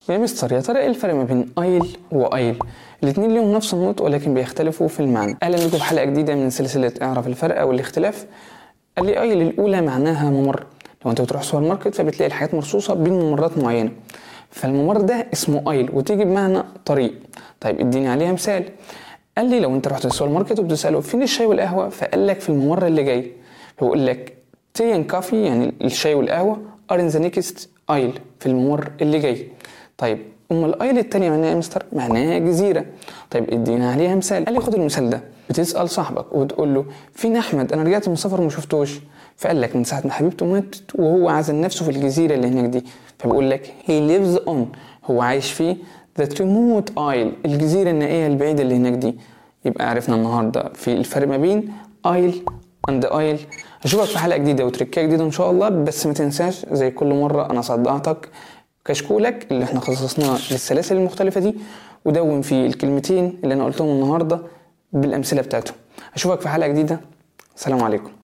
يا مستر يا ترى ايه الفرق ما بين ايل وايل الاتنين ليهم نفس النطق ولكن بيختلفوا في المعنى اهلا بكم في حلقه جديده من سلسله اعرف الفرق او الاختلاف قال لي ايل الاولى معناها ممر لو انت بتروح سوبر ماركت فبتلاقي الحاجات مرصوصه بين ممرات معينه فالممر ده اسمه ايل وتيجي بمعنى طريق طيب اديني عليها مثال قال لي لو انت رحت السوبر ماركت وبتساله فين الشاي والقهوه فقال لك في الممر اللي جاي فبيقول لك تي اند كافي يعني الشاي والقهوه ار ان ذا نيكست ايل في الممر اللي جاي طيب ام الايل التانية معناها ايه يا مستر؟ معناها جزيرة طيب ادينا عليها مثال قال لي خد المثال ده بتسأل صاحبك وبتقول له فين احمد انا رجعت من السفر وما شفتوش فقال لك من ساعة ما حبيبته ماتت وهو عزل نفسه في الجزيرة اللي هناك دي فبيقول لك he lives on هو عايش في the remote isle الجزيرة النائية البعيدة اللي هناك دي يبقى عرفنا النهاردة في الفرق ما بين ايل اند ايل اشوفك في حلقة جديدة وتركية جديدة ان شاء الله بس ما تنساش زي كل مرة انا صدعتك كشكولك اللي احنا خصصناه للسلاسل المختلفة دي ودون فيه الكلمتين اللي انا قلتهم النهاردة بالامثلة بتاعتهم اشوفك في حلقة جديدة سلام عليكم